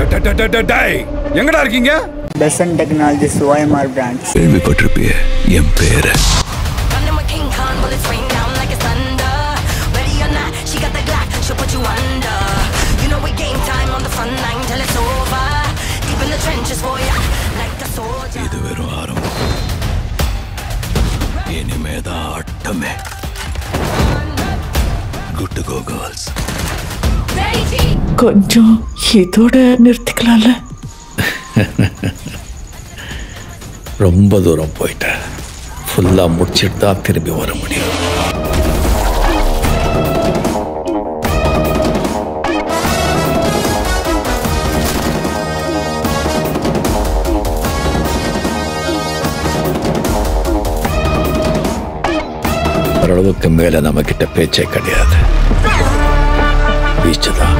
டே- டே- டே- டே- டேய், எங்கடா இருக்கீங்க பெசன் டெக்னாலஜிஸ் ஓஎம்ஆர் பிரான்ச் கேள்விப்பட்டிருப்பிய என் பேரு Running with King Kong, bullets rain down like it's thunder. Ready or not, she got the Glock, she'll put you under. You know we game time on the front line till it's over. Deep in the trenches for ya, like the soldier. இது வெறும் ஆரம்பம் இனிமேதான் ஆட்டமே good to go girls கொஞ்சம் இதோட நிறுத்திக்கலாம்ல ரொம்ப தூரம் போயிட்டேன் ஃபுல்லா முடிச்சிட்டு தான் திரும்பி வர முடியும் ஓரளவுக்கு மேல நம்ம கிட்ட பேச்சே கிடையாது பீச்சு தான்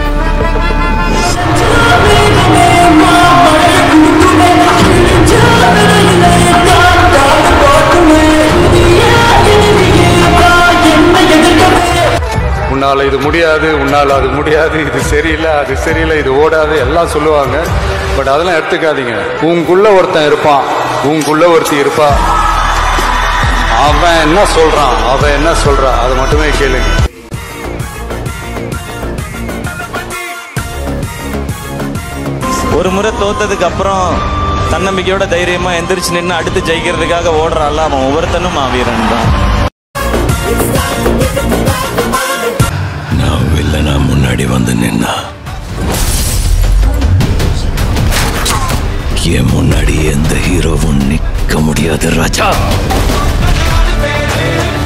உன்னால இது முடியாது உன்னால அது முடியாது இது சரியில்லை அது சரியில்லை இது ஓடாது எல்லாம் சொல்லுவாங்க பட் அதெல்லாம் எடுத்துக்காதீங்க உங்களுக்குள்ள ஒருத்தன் இருப்பான் உங்களுக்குள்ள ஒருத்தி இருப்பா அவன் என்ன சொல்றான் அவன் என்ன சொல்றான் அதை மட்டுமே கேளுங்க ஒரு முறை தோத்ததுக்கு அப்புறம் தன்னம்பிக்கையோட தைரியமா எந்திரிச்சு நின்று அடுத்து ஜெயிக்கிறதுக்காக ஓடுறாள் அவன் ஒவ்வொருத்தனும் மாவீரன் தான் நான் வில்லனா முன்னாடி வந்து நின்னா என் முன்னாடி எந்த ஹீரோவும் நிக்க முடியாது ராஜா